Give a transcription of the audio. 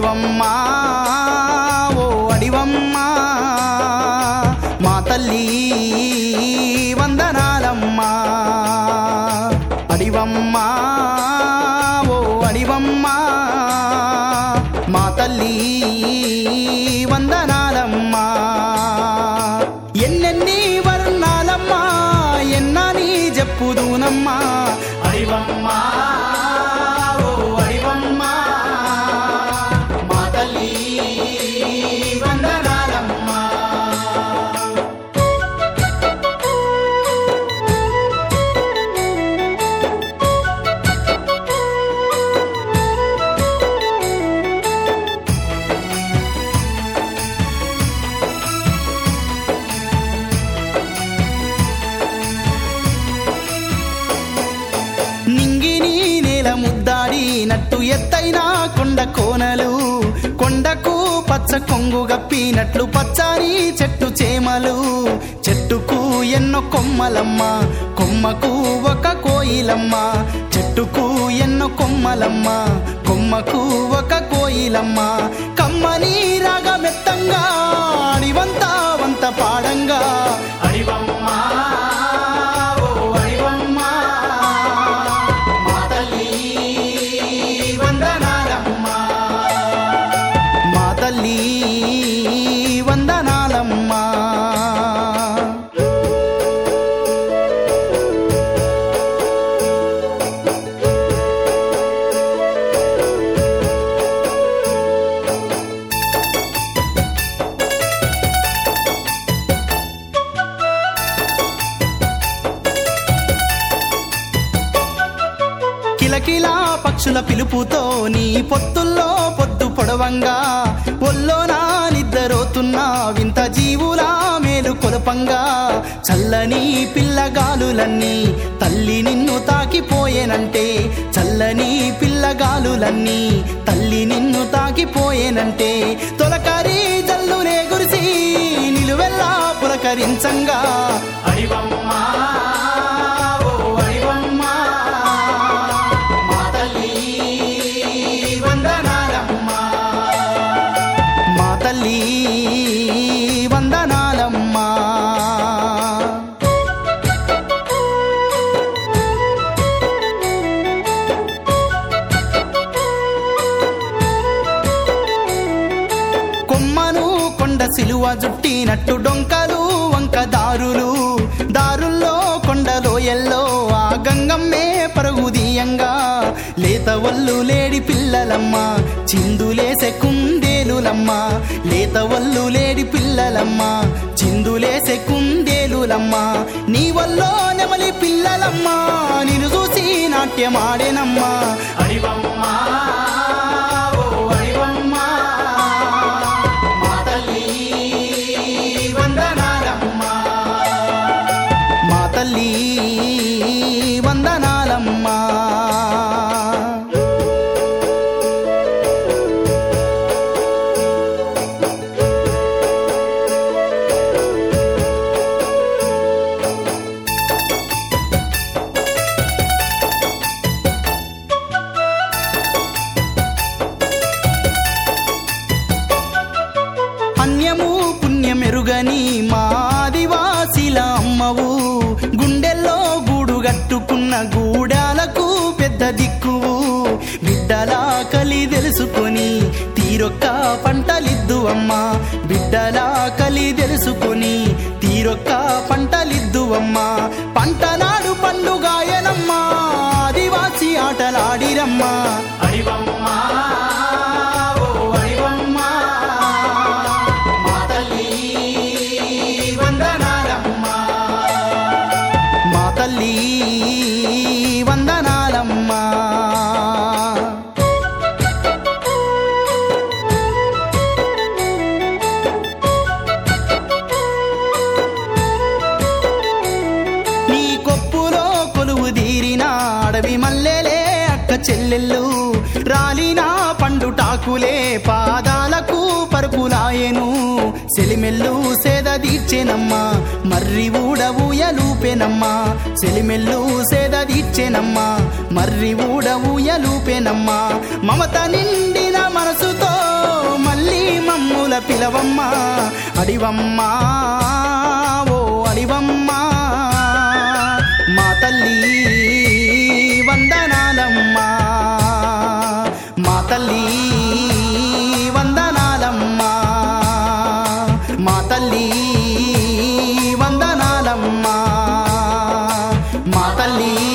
అడివమ్మా ఓ అడివమ్మా మా తల్లి వందనాలమ్మా అడివమ్మా ఓ అడివమ్మా మా తల్లి వందనాలమ్మా ఎన్నెన్ని వర్ణాలమ్మా ఎన్నని చెప్పుదునమ్మా అడివమ్మా ఓ అడివమ్మా మా తల్లి వందనాలమ్మా నింగిని నేల ముద్దాడినట్టు ఎత్తైన కొండ కోనలు కొండకు పచ్చ కొంగు గప్పినట్లు పచ్చని చెట్టు చేమలు చెట్టుకు ఎన్నో కొమ్మలమ్మ కొమ్మకు ఒక కోయిలమ్మ చెట్టుకు ఎన్నో కొమ్మలమ్మ కొమ్మకు ఒక కోయిలమ్మ కమ్మని రాగమెత్తంగా అడివంత వంత పాడంగా అడివమ్మా ఓ అడివమ్మా మా తల్లి వందనాలమ్మా మా తల్లి వందనాలమ్మా కిలకిలా పక్షుల పిలుపుతో నీ పొత్తుల్లో పొద్దు పొడవంగా ఒల్లోనా నిద్రపోతున్నా వింత జీవులా మేలు కొలపంగా చల్లని పిల్లగాలులన్నీ తల్లి నిన్ను తాకిపోయేనంటే చల్లని పిల్లగాలులన్నీ తల్లి నిన్ను తాకిపోయేనంటే తొలకరి జల్లునే గురిసి నిలువెల్లా పులకరించంగా అడివమ్మా ఓ అడివమ్మా మా తల్లి వందనాలమ్మా మా తల్లి వందనాలమ్మా కొమ్మను కొండ సిలువ జుట్టినట్టు డొంకలు వంక దారులు దారుల్లో కొండలో ఎల్లో ఆ గంగమ్మే పరుగుదీయంగా లేత ఒళ్ళు లేడి పిల్లలమ్మ చిందులేసే కుందేలులమ్మ లేత ఒళ్ళు లేడి పిల్లలమ్మ చిందులేసే కుందేలులమ్మ నీ వల్లో నెమలి పిల్లలమ్మ నిన్ను చూసి నాట్యమాడేనమ్మా అడివమ్మా ఓ అడివమ్మా మా తల్లి వందనాలమ్మా మా తల్లి వందనాలమ్మా అన్యము పుణ్యమెరుగని మా ఆదివాసీల అమ్మవు గుండెల్లో గూడు గట్టుకున్న గూడాలకు పెద్ద దిక్కువు బిడ్డల కలి తెలుసుకొని తీరొక్క పంటలిద్దు అమ్మ బిడ్డల కలి తెలుసుకొని తీరొక్క పంటలిద్దు అమ్మ పంట నాడు పండుగాయనమ్మా ఆదివాసి ఆటలాడిరమ్మా అడివమ్మా ఓ అడివమ్మా మా తల్లి వందనాలమ్మా మా తల్లి వందనాలమ్మా నీ కొప్పులో కొలువు తీరిన అడవి మల్లెలే అక్క చెల్లెళ్ళు రాలిన పండుటాకులే పాదాలకు పరుపులాయెను సెలిమెల్లు సేద తీర్చెనమ్మా మర్రి ఊడవుయలూపెనమ్మా సెలిమెల్లు సేద తీర్చెనమ్మా మర్రి ఊడవుయలూపెనమ్మా మమత నిండిన మనసుతో పిలుపుల పిలవమ్మ అడివమ్మ ఓ అడివమ్మ మా తల్లి వందనాలమ్మా మా తల్లి వందనాలమ్మా మా తల్లి వందనాలమ్మా మా తల్లి